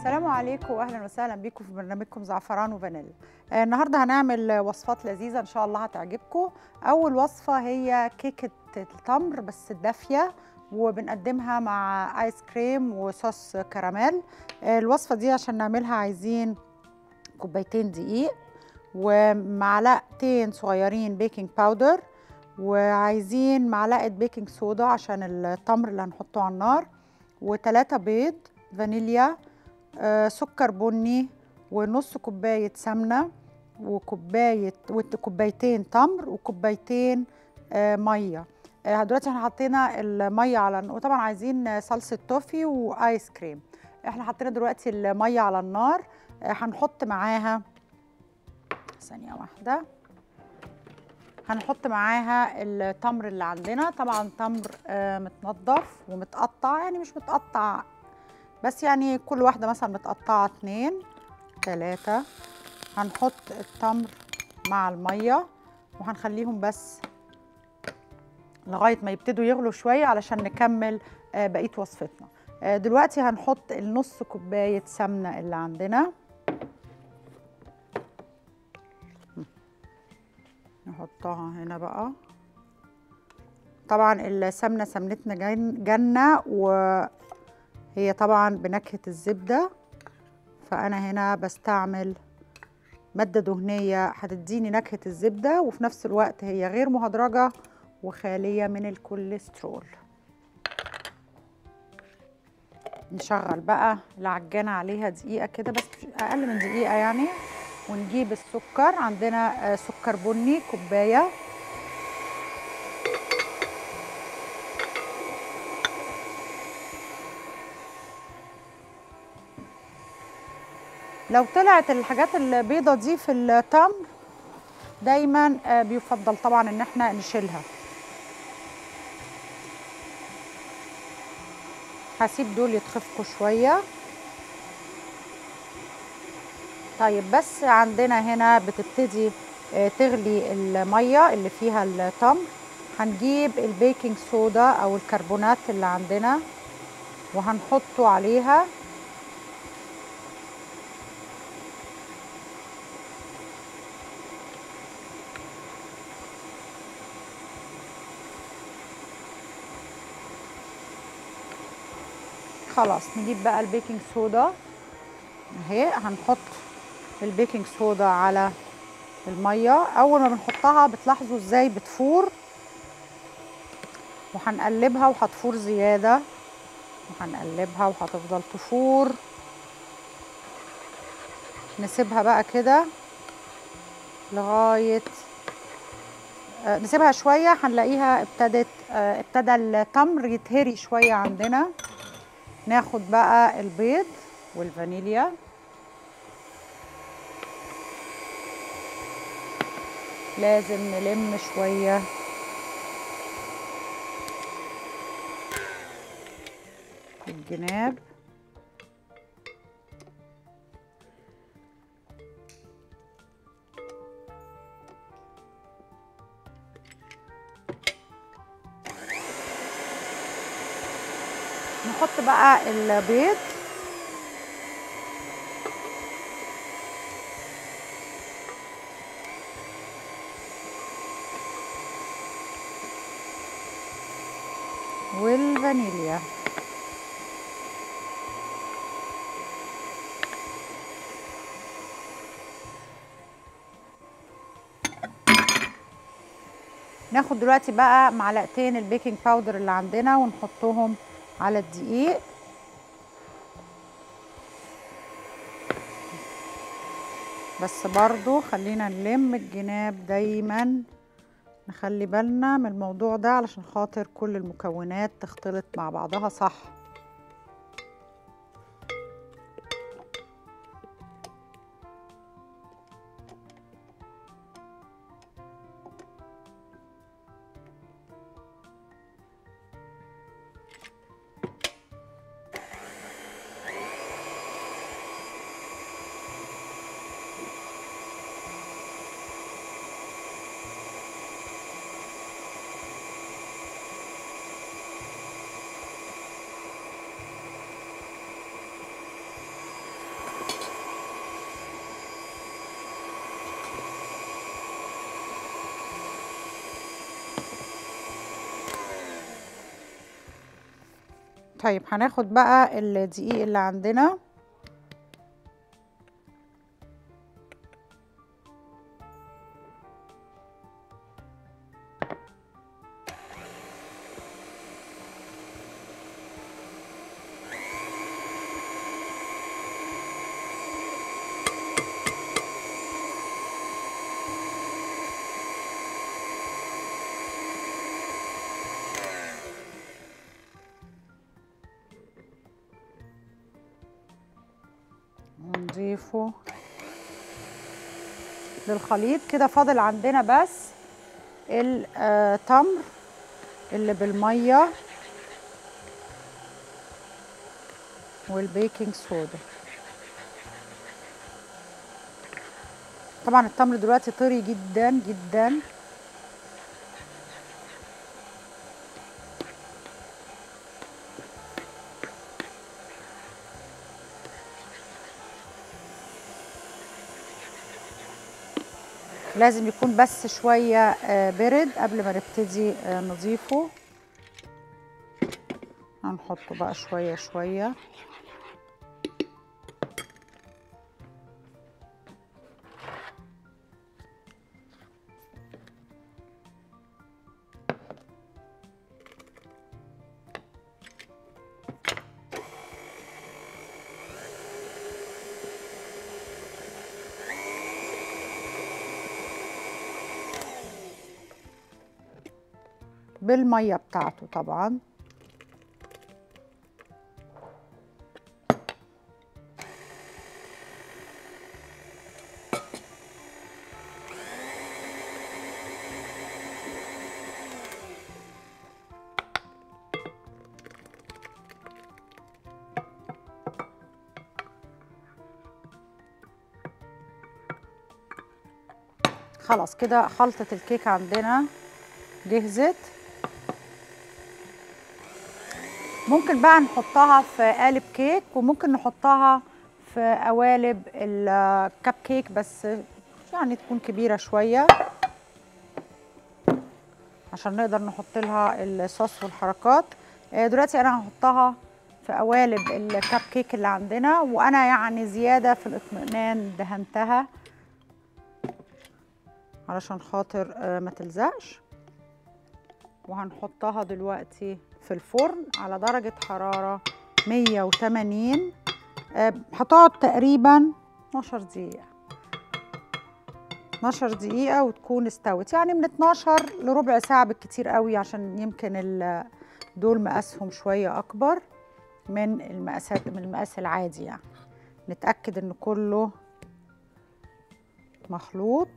السلام عليكم واهلا وسهلا بيكم في برنامجكم زعفران وفانيليا آه النهارده هنعمل وصفات لذيذه ان شاء الله هتعجبكم اول وصفه هي كيكه التمر بس الدافيه وبنقدمها مع ايس كريم وصوص كراميل آه الوصفه دي عشان نعملها عايزين كوبايتين دقيق ومعلقتين صغيرين بيكنج باودر وعايزين معلقه بيكنج صودا عشان التمر اللي هنحطه على النار وتلاتة بيض فانيليا آه، سكر بني ونص كوباية سمنة وكوباية وكوبايتين تمر وكوبايتين آه، مية آه، دلوقتي احنا حطينا المية على وطبعا عايزين صلصة توفي وآيس كريم احنا حطينا دلوقتي المية على النار آه، هنحط معاها ثانية واحدة هنحط معاها التمر اللي عندنا طبعا تمر آه، متنضف ومتقطع يعني مش متقطع بس يعني كل واحدة مثلا متقطعة اتنين تلاتة هنحط التمر مع المية وهنخليهم بس لغاية ما يبتدوا يغلوا شوية علشان نكمل آه، بقية وصفتنا آه، دلوقتي هنحط النص كوباية سمنة اللي عندنا نحطها هنا بقى طبعا السمنة سمنتنا جن- جنة وهي طبعا بنكهة الزبدة فأنا هنا بستعمل مادة دهنية هتديني نكهة الزبدة وفي نفس الوقت هي غير مهدرجة وخالية من الكوليسترول نشغل بقى العجانة عليها دقيقة كده بس أقل من دقيقة يعني ونجيب السكر عندنا آه، سكر بني كوباية لو طلعت الحاجات البيضة دي في التمر دايما آه، بيفضل طبعا ان احنا نشيلها هسيب دول يتخفقوا شويه طيب بس عندنا هنا بتبتدي آه، تغلي الميه اللي فيها التمر هنجيب البيكنج صودا او الكربونات اللي عندنا وهنحطه عليها خلاص نجيب بقى البيكنج صودا اهي هنحط البيكنج صودا على الميه اول ما بنحطها بتلاحظوا ازاي بتفور وهنقلبها وهتفور زياده وهنقلبها وهتفضل تفور نسيبها بقى كده لغايه آه، نسيبها شويه هنلاقيها ابتدت آه، ابتدى التمر يتهري شويه عندنا ناخد بقى البيض والفانيليا لازم نلم شوية الجناب نحط بقى البيض والفانيليا ناخد دلوقتي بقى معلقتين البيكنج باودر اللي عندنا ونحطهم على الدقيق بس برضو خلينا نلم الجناب دايما نخلي بالنا من الموضوع ده علشان خاطر كل المكونات تختلط مع بعضها صح طيب هناخد بقى الدقيق اللي عندنا ونضيفه للخليط كده فاضل عندنا بس التمر اللي بالميه والبيكنج صودا طبعا التمر دلوقتي طري جدا جدا لازم يكون بس شوية آه، برد قبل ما نبتدي آه، نضيفه هنحطه بقى شوية شوية بالمية بتاعته طبعا خلاص كده خلطة الكيك عندنا جهزت ممكن بقى نحطها في قالب كيك وممكن نحطها في قوالب الكب كيك بس يعني تكون كبيرة شوية عشان نقدر نحط لها الصوص والحركات آه، دلوقتي انا هحطها في قوالب الكب كيك اللي عندنا وانا يعني زيادة في الاطمئنان دهنتها علشان خاطر آه، ما تلزقش وهنحطها دلوقتي في الفرن على درجة حرارة 180 آه، هتقعد تقريبا 12 دقيقة 12 دقيقة وتكون استوت يعني من 12 لربع ساعة بالكتير قوي عشان يمكن ال- دول مقاسهم شوية أكبر من المقاسات من المقاس العادي يعني نتأكد إن كله مخلوط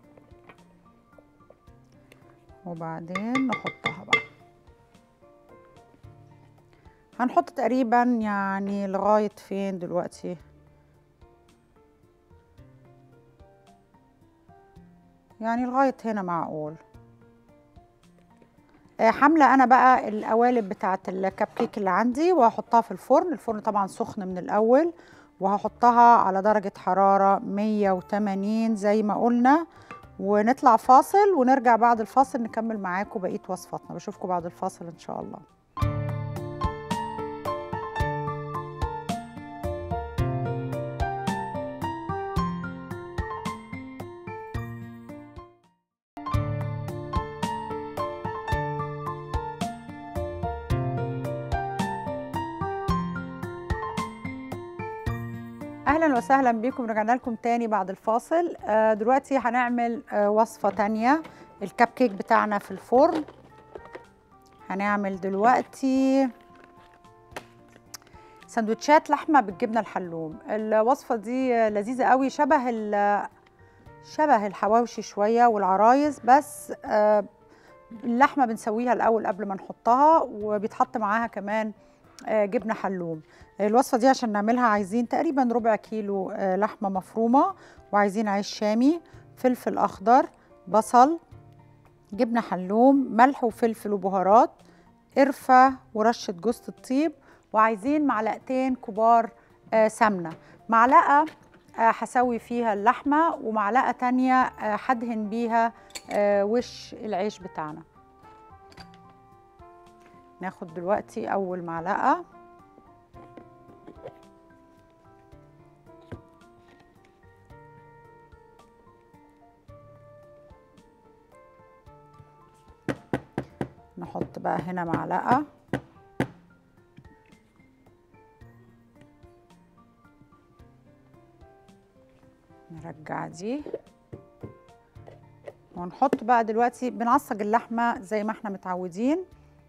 وبعدين نحطها بقى هنحط تقريبا يعني لغاية فين دلوقتي يعني لغاية هنا معقول آه، حاملة أنا بقى القوالب بتاعة الكب كيك اللي عندي وهحطها في الفرن الفرن طبعا سخن من الأول وهحطها على درجة حرارة 180 زي ما قلنا ونطلع فاصل ونرجع بعد الفاصل نكمل معاكم بقية وصفاتنا بشوفكم بعد الفاصل إن شاء الله اهلا وسهلا بكم رجعنا لكم تاني بعد الفاصل آه، دلوقتي هنعمل آه، وصفه تانية الكب كيك بتاعنا في الفرن هنعمل دلوقتي سندوتشات لحمه بالجبنه الحلوم الوصفه دي آه، لذيذه قوي شبه ال- شبه الحواوشي شويه والعرايس بس آه، اللحمه بنسويها الاول قبل ما نحطها وبيتحط معاها كمان آه، جبنه حلوم الوصفه دي عشان نعملها عايزين تقريبا ربع كيلو آه، لحمه مفرومه وعايزين عيش شامي فلفل اخضر بصل جبنه حلوم ملح وفلفل وبهارات قرفه ورشه جوز الطيب وعايزين معلقتين كبار آه، سمنه معلقه آه، هسوي فيها اللحمه ومعلقه تانية آه، هدهن بيها آه، وش العيش بتاعنا ناخد دلوقتي اول معلقه نحط بقى هنا معلقه نرجع دي ونحط بقى دلوقتي بنعصج اللحمه زي ما احنا متعودين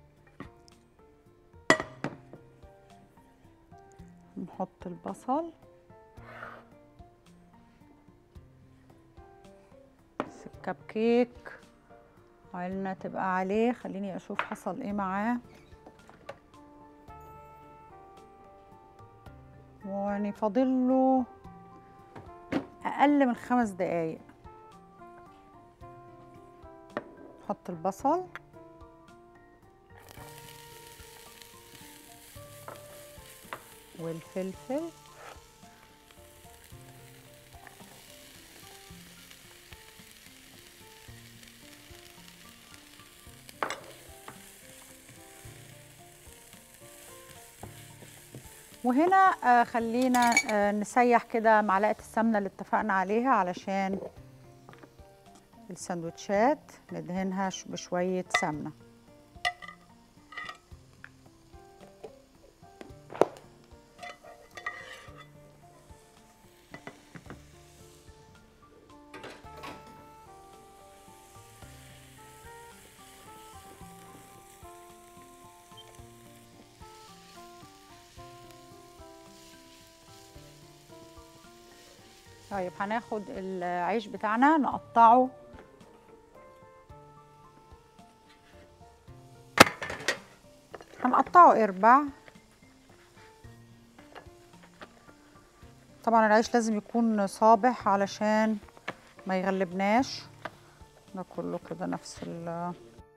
نحط البصل بس الكب كيك عيلنا تبقى عليه خليني اشوف حصل ايه معاه ويعني فاضل له اقل من خمس دقايق نحط البصل والفلفل وهنا آه، خلينا آه، نسيح كده معلقة السمنة اللي اتفقنا عليها علشان السندوتشات ندهنها ش- بشوية سمنة طيب هناخد العيش بتاعنا نقطعه هنقطعه ارباع طبعا العيش لازم يكون صابح علشان ما يغلبناش ده كله كده نفس ال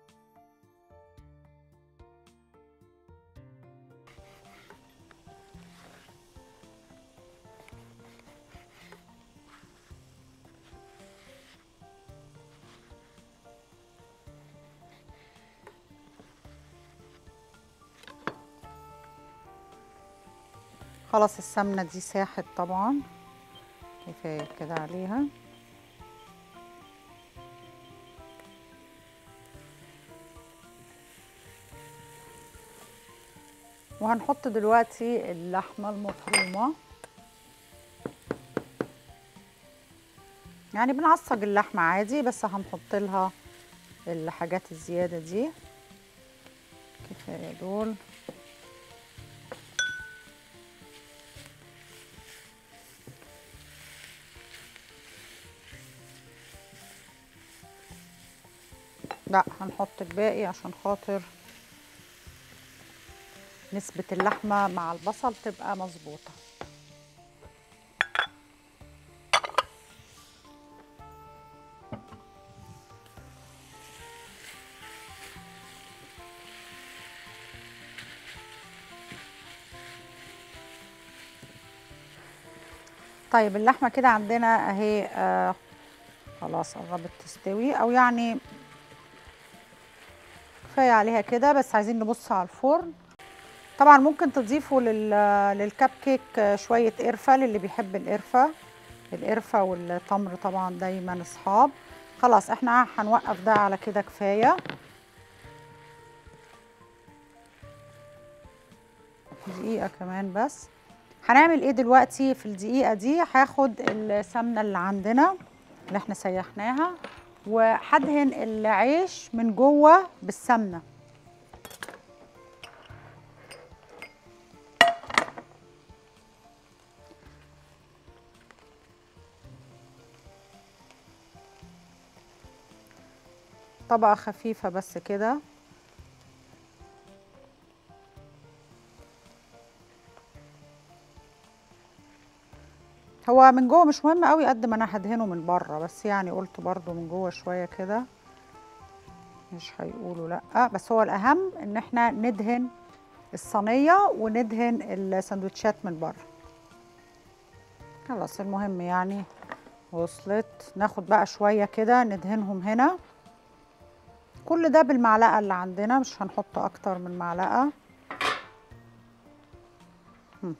خلاص السمنة دي ساحت طبعا كفاية كده عليها وهنحط دلوقتي اللحمة المفرومة يعني بنعصج اللحمة عادي بس هنحط لها الحاجات الزيادة دي كفاية دول لا هنحط الباقي عشان خاطر نسبة اللحمة مع البصل تبقى مظبوطة طيب اللحمة كده عندنا اهي آه خلاص قربت تستوي او يعني كفايه عليها كده بس عايزين نبص على الفرن طبعا ممكن تضيفوا لل للكب كيك شويه قرفه للي بيحب القرفه القرفه والتمر طبعا دايما اصحاب خلاص احنا هنوقف ده على كده كفايه دقيقه كمان بس هنعمل ايه دلوقتي في الدقيقه دي هاخد السمنه اللي عندنا اللي احنا سيحناها وهدهن العيش من جوه بالسمنه طبقه خفيفه بس كده هو من جوه مش مهم قوي قد ما انا هدهنه من بره بس يعني قلت برضو من جوه شويه كده مش هيقولوا لا بس هو الاهم ان احنا ندهن الصينيه وندهن السندوتشات من بره خلاص المهم يعني وصلت ناخد بقى شويه كده ندهنهم هنا كل ده بالمعلقه اللي عندنا مش هنحط اكتر من معلقه هم.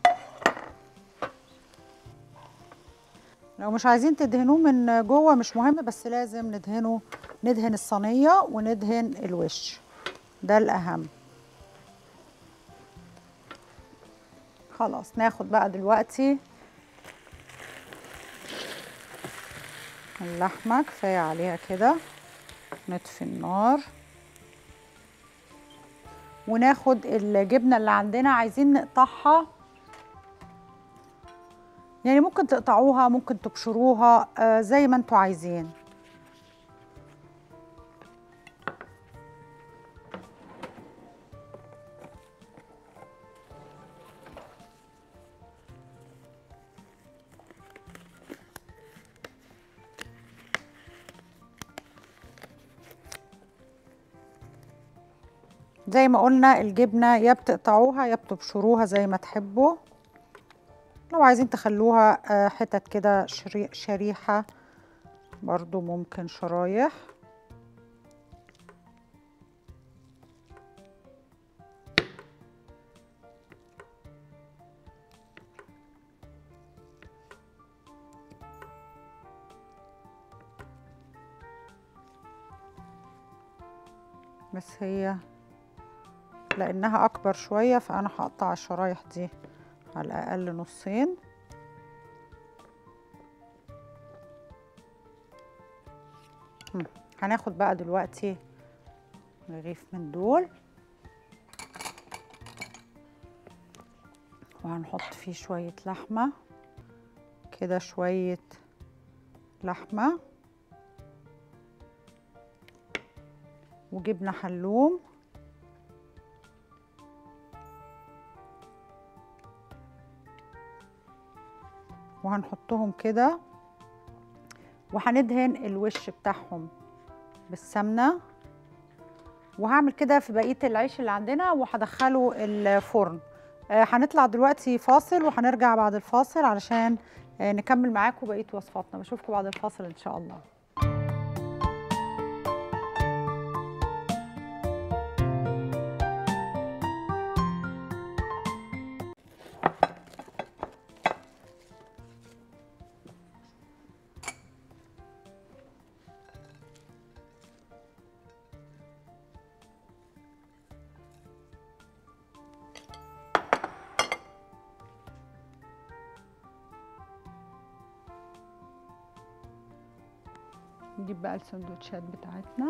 لو مش عايزين تدهنوه من جوه مش مهم بس لازم ندهنه ندهن الصينيه وندهن الوش ده الاهم خلاص ناخد بقى دلوقتي اللحمه كفايه عليها كده نطفي النار وناخد الجبنه اللي عندنا عايزين نقطعها يعني ممكن تقطعوها ممكن تبشروها آه زي ما انتوا عايزين زي ما قلنا الجبنة يا بتقطعوها يا بتبشروها زي ما تحبوا لو عايزين تخلوها آه، حتت كده شري- شريحة برضو ممكن شرايح بس هي لانها اكبر شويه فانا هقطع الشرايح دي على الاقل نصين هم، هناخد بقى دلوقتي رغيف من دول وهنحط فيه شويه لحمه كده شويه لحمه وجبنه حلوم وهنحطهم كده وهندهن الوش بتاعهم بالسمنه وهعمل كده في بقيه العيش اللي عندنا وهدخله الفرن آه، هنطلع دلوقتي فاصل وهنرجع بعد الفاصل علشان آه، نكمل معاكم بقيه وصفاتنا بشوفكم بعد الفاصل ان شاء الله نجيب بقى السندوتشات بتاعتنا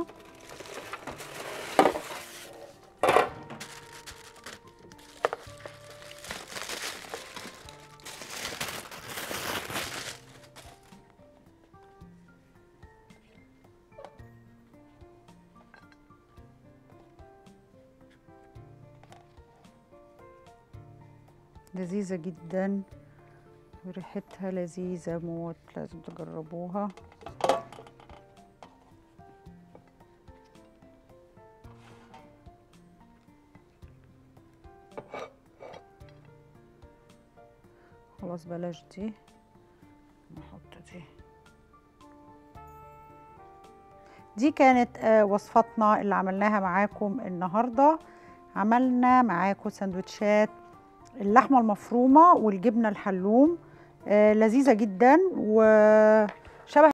لذيذة جدا وريحتها لذيذة موت لازم تجربوها خلاص بلاش دي نحط دي دي كانت آه، وصفتنا اللي عملناها معاكم النهارده عملنا معاكم سندوتشات اللحمه المفرومه والجبنه الحلوم آه، لذيذه جدا وشبه